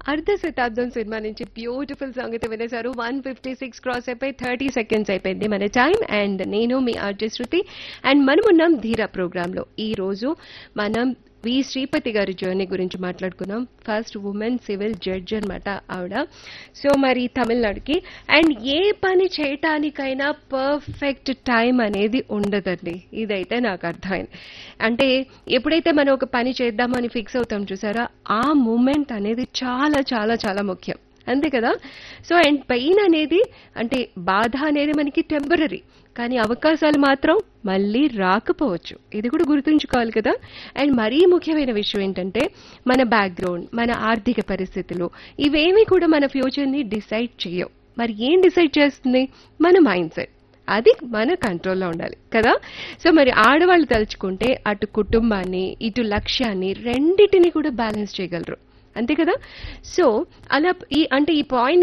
అర్ధ శతాబ్దం సినిమా నుంచి బ్యూటిఫుల్ సాంగ్ అయితే వినేశారు వన్ ఫిఫ్టీ సిక్స్ క్రాస్ అయిపోయి థర్టీ సెకండ్స్ అయిపోయింది మన టైం అండ్ నేను మీ ఆర్జే శృతి అండ్ మనం ఉన్నాం ధీరా ప్రోగ్రామ్ లో ఈ రోజు మనం వి శ్రీపతి గారి జర్నీ గురించి మాట్లాడుకున్నాం ఫస్ట్ ఉమెన్ సివిల్ జడ్జ్ అనమాట ఆవిడ సో మరి తమిళనాడుకి అండ్ ఏ పని చేయటానికైనా పర్ఫెక్ట్ టైం అనేది ఉండదండి ఇదైతే నాకు అర్థమైంది అంటే ఎప్పుడైతే మనం ఒక పని చేద్దామని ఫిక్స్ అవుతాం చూసారా ఆ మూమెంట్ అనేది చాలా చాలా చాలా ముఖ్యం అంతే కదా సో అండ్ పెయిన్ అనేది అంటే బాధ అనేది మనకి టెంపరీ కానీ అవకాశాలు మాత్రం మళ్ళీ రాకపోవచ్చు ఇది కూడా గుర్తుంచుకోవాలి కదా అండ్ మరీ ముఖ్యమైన విషయం ఏంటంటే మన బ్యాక్గ్రౌండ్ మన ఆర్థిక పరిస్థితులు ఇవేమీ కూడా మన ఫ్యూచర్ని డిసైడ్ చేయవు మరి ఏం డిసైడ్ చేస్తుంది మన మైండ్ సెట్ అది మన కంట్రోల్లో ఉండాలి కదా సో మరి ఆడవాళ్ళు తలుచుకుంటే అటు కుటుంబాన్ని ఇటు లక్ష్యాన్ని రెండిటిని కూడా బ్యాలెన్స్ చేయగలరు అంతే కదా సో అలా ఈ అంటే ఈ పాయింట్